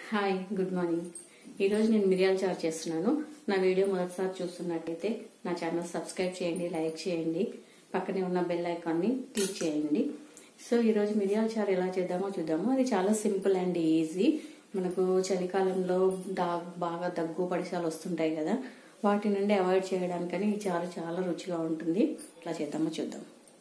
hi good morning ఈరోజు నేను మిరియాల చారు చేస్తున్నాను నా వీడియో మొదటిసారి చూస్తున్నట్టయితే నా ఛానల్ సబ్స్క్రైబ్ చేయండి లైక్ చేయండి పక్కనే ఉన్న బెల్ ఐకాన్ని క్లిక్ చేయండి సో ఈరోజు మిరియాల చారు ఎలా చేద్దామో చూద్దాము అది చాలా సింపుల్ అండ్ ఈజీ మనకు చలికాలంలో దా బాగా దగ్గు పడిశాలు వస్తుంటాయి కదా వాటి నుండి అవాయిడ్ చేయడానికని ఈ చారు చాలా రుచిగా ఉంటుంది ఇట్లా చేద్దామో చూద్దాం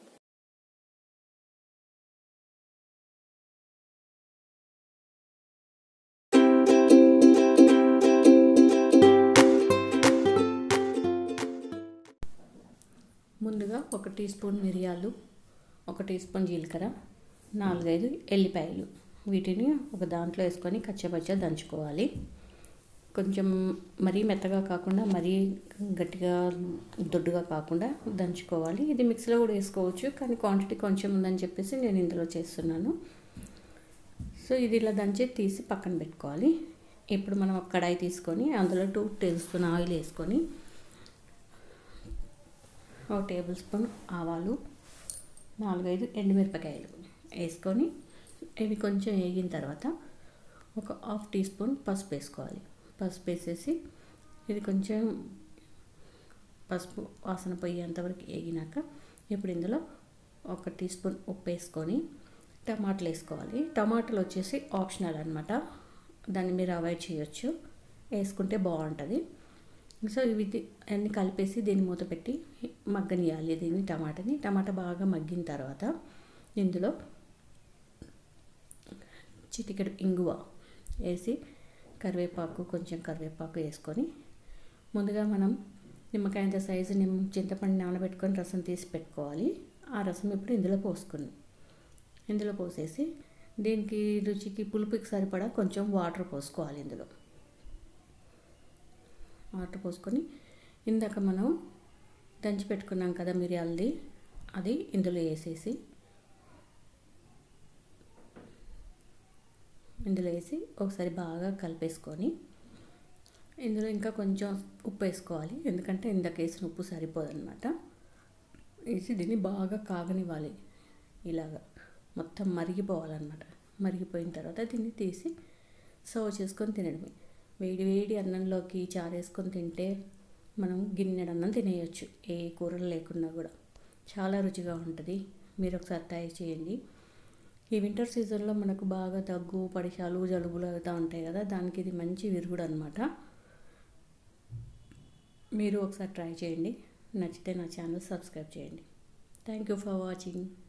ముందుగా ఒక టీ స్పూన్ మిరియాలు ఒక టీ స్పూన్ జీలకర్ర నాలుగైదు ఎల్లిపాయలు వీటిని ఒక దాంట్లో వేసుకొని కచ్చపచ్చ దంచుకోవాలి కొంచెం మరీ మెత్తగా కాకుండా మరీ గట్టిగా దొడ్డుగా కాకుండా దంచుకోవాలి ఇది మిక్సీలో కూడా వేసుకోవచ్చు కానీ క్వాంటిటీ కొంచెం ఉందని చెప్పేసి నేను ఇందులో చేస్తున్నాను సో ఇది ఇలా దంచి తీసి పక్కన పెట్టుకోవాలి ఇప్పుడు మనం ఒక కడాయి తీసుకొని అందులో టూ టేబుల్ స్పూన్ ఆయిల్ వేసుకొని ఒక టేబుల్ స్పూన్ ఆవాలు నాలుగైదు ఎండుమిరపకాయలు వేసుకొని ఇవి కొంచెం వేగిన తర్వాత ఒక హాఫ్ టీ స్పూన్ పసుపు వేసుకోవాలి పసుపు వేసేసి ఇది కొంచెం పసుపు వాసన పోయేంతవరకు వేగినాక ఇప్పుడు ఇందులో ఒక టీ స్పూన్ ఉప్పు వేసుకొని టమాటాలు వేసుకోవాలి టమాటాలు వచ్చేసి ఆప్షనల్ అనమాట దాన్ని మీరు అవాయిడ్ చేయొచ్చు వేసుకుంటే బాగుంటుంది సో ఇవి అన్ని కలిపేసి దీన్ని మూత పెట్టి మగ్గనియాలి దీన్ని టమాటాని టమాటా బాగా మగ్గిన తర్వాత ఇందులో చిటికెడు ఇంగువ వేసి కరివేపాకు కొంచెం కరివేపాకు వేసుకొని ముందుగా మనం నిమ్మకాయంత సైజు నిమ్మ చింతపండు నానబెట్టుకొని రసం తీసి పెట్టుకోవాలి ఆ రసం ఇప్పుడు ఇందులో పోసుకుని ఇందులో పోసేసి దీనికి రుచికి పులుపుకి సరిపడా కొంచెం వాటర్ పోసుకోవాలి ఇందులో వాటర్ పోసుకొని ఇందాక మనం దంచి పెట్టుకున్నాం కదా మిరియాలది అది ఇందులో వేసేసి ఇందులో వేసి ఒకసారి బాగా కలిపేసుకొని ఇందులో ఇంకా కొంచెం ఉప్పు వేసుకోవాలి ఎందుకంటే ఇందాక వేసిన ఉప్పు సరిపోదన్నమాట వేసి దీన్ని బాగా కాగనివ్వాలి ఇలాగా మొత్తం మరిగిపోవాలన్నమాట మరిగిపోయిన తర్వాత దీన్ని తీసి సర్వ్ చేసుకొని తినడమే వేడి వేడి అన్నంలోకి చారేసుకొని తింటే మనం గిన్నెడు అన్నం తినేయచ్చు ఏ కూరలు లేకున్నా కూడా చాలా రుచిగా ఉంటుంది మీరు ఒకసారి ట్రై చేయండి ఈ వింటర్ సీజన్లో మనకు బాగా దగ్గు పడిశాలు జలుబులు అవుతూ ఉంటాయి కదా దానికి ఇది మంచి విరుగుడు అనమాట మీరు ఒకసారి ట్రై చేయండి నచ్చితే నా ఛానల్ సబ్స్క్రైబ్ చేయండి థ్యాంక్ యూ ఫర్ వాచింగ్